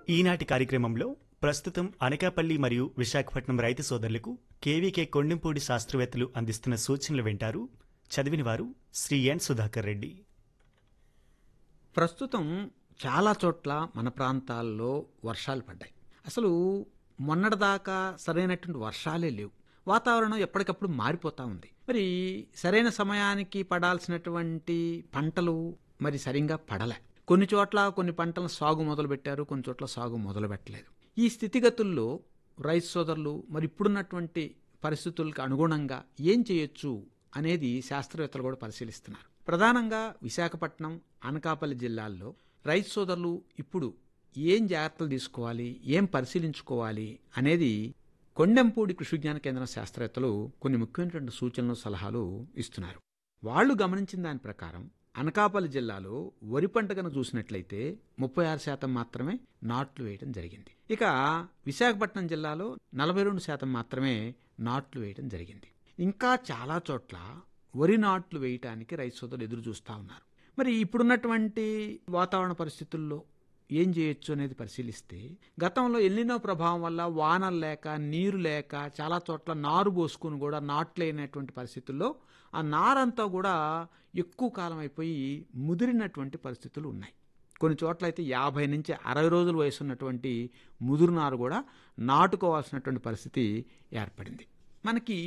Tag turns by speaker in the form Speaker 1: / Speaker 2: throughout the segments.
Speaker 1: ఈనాటి కార్యక్రమంలో ప్రస్తుతం అనకాపల్లి మరియు విశాఖపట్నం రైతు సోదరులకు కేవీకే కొండెంపూడి శాస్త్రవేత్తలు అందిస్తున్న సూచనలు వింటారు చదివిన వారు శ్రీ ఎన్ సుధాకర్ రెడ్డి
Speaker 2: ప్రస్తుతం చాలా చోట్ల మన ప్రాంతాల్లో వర్షాలు పడ్డాయి అసలు మొన్నటిదాకా సరైనటువంటి వర్షాలే లేవు వాతావరణం ఎప్పటికప్పుడు మారిపోతూ ఉంది మరి సరైన సమయానికి పడాల్సినటువంటి పంటలు మరి సరిగ్గా పడలే కొన్ని చోట్ల కొన్ని పంటలను సాగు మొదలు పెట్టారు కొన్ని చోట్ల సాగు మొదలు పెట్టలేదు ఈ స్థితిగతుల్లో రైతు సోదరులు మరి ఇప్పుడున్నటువంటి పరిస్థితులకు అనుగుణంగా ఏం చేయొచ్చు అనేది శాస్త్రవేత్తలు కూడా పరిశీలిస్తున్నారు ప్రధానంగా విశాఖపట్నం అనకాపల్లి జిల్లాల్లో రైతు సోదరులు ఇప్పుడు ఏం జాగ్రత్తలు తీసుకోవాలి ఏం పరిశీలించుకోవాలి అనేది కొండెంపూడి కృషి విజ్ఞాన కేంద్రం శాస్త్రవేత్తలు కొన్ని ముఖ్యమైనటువంటి సూచనలు సలహాలు ఇస్తున్నారు వాళ్ళు గమనించిన దాని ప్రకారం అనకాపల్లి జిల్లాలో వరి పంట కనుక చూసినట్లయితే ముప్పై ఆరు శాతం మాత్రమే నాట్లు వేయడం జరిగింది ఇక విశాఖపట్నం జిల్లాలో నలభై రెండు శాతం మాత్రమే నాట్లు వేయడం జరిగింది ఇంకా చాలా చోట్ల వరి నాట్లు వేయటానికి రైతు సోదరులు ఎదురు చూస్తూ ఉన్నారు మరి ఇప్పుడున్నటువంటి వాతావరణ పరిస్థితుల్లో ఏం చేయొచ్చు అనేది పరిశీలిస్తే గతంలో ఎల్లినో ప్రభావం వల్ల వానలు లేక నీరు లేక చాలా చోట్ల నారు పోసుకుని కూడా నాట్లేనటువంటి పరిస్థితుల్లో ఆ నారంతా కూడా ఎక్కువ కాలం అయిపోయి ముదిరినటువంటి పరిస్థితులు ఉన్నాయి కొన్ని చోట్ల అయితే యాభై నుంచి అరవై రోజుల వయసు ఉన్నటువంటి ముదురు నారు కూడా నాటుకోవాల్సినటువంటి పరిస్థితి ఏర్పడింది మనకి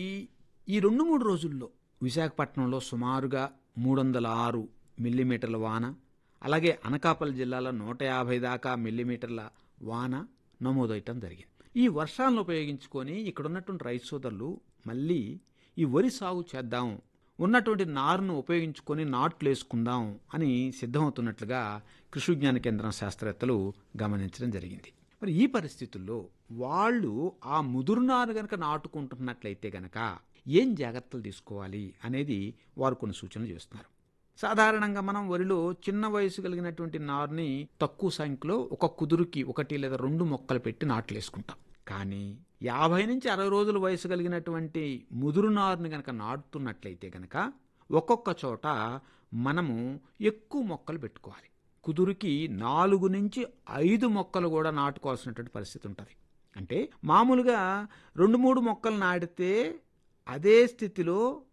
Speaker 2: ఈ రెండు మూడు రోజుల్లో విశాఖపట్నంలో సుమారుగా మూడు వందల ఆరు మిల్లీమీటర్ల వాన అలాగే అనకాపల్లి జిల్లాలో నూట యాభై దాకా మిల్లీమీటర్ల వాన నమోదవటం జరిగింది ఈ వర్షాలను ఉపయోగించుకొని ఇక్కడ ఉన్నటువంటి రైతు సోదరులు మళ్ళీ ఈ వరి సాగు చేద్దాం ఉన్నటువంటి నారును ఉపయోగించుకొని నాట్లు వేసుకుందాం అని సిద్ధమవుతున్నట్లుగా కృషి విజ్ఞాన కేంద్రం శాస్త్రవేత్తలు గమనించడం జరిగింది మరి ఈ పరిస్థితుల్లో వాళ్ళు ఆ ముదురు నారు గనక నాటుకుంటున్నట్లయితే గనక ఏం జాగ్రత్తలు తీసుకోవాలి అనేది వారు కొన్ని సూచనలు చేస్తున్నారు సాధారణంగా మనం వరిలో చిన్న వయసు కలిగినటువంటి నారుని తక్కువ సంఖ్యలో ఒక కుదురుకి ఒకటి లేదా రెండు మొక్కలు పెట్టి నాట్లు వేసుకుంటాం కానీ యాభై నుంచి అరవై రోజుల వయసు కలిగినటువంటి ముదురు నారుని గనక నాటుతున్నట్లయితే గనక ఒక్కొక్క చోట మనము ఎక్కువ మొక్కలు పెట్టుకోవాలి కుదురుకి నాలుగు నుంచి ఐదు మొక్కలు కూడా నాటుకోవాల్సినటువంటి పరిస్థితి ఉంటుంది అంటే మామూలుగా రెండు మూడు మొక్కలు నాటితే అదే స్థితిలో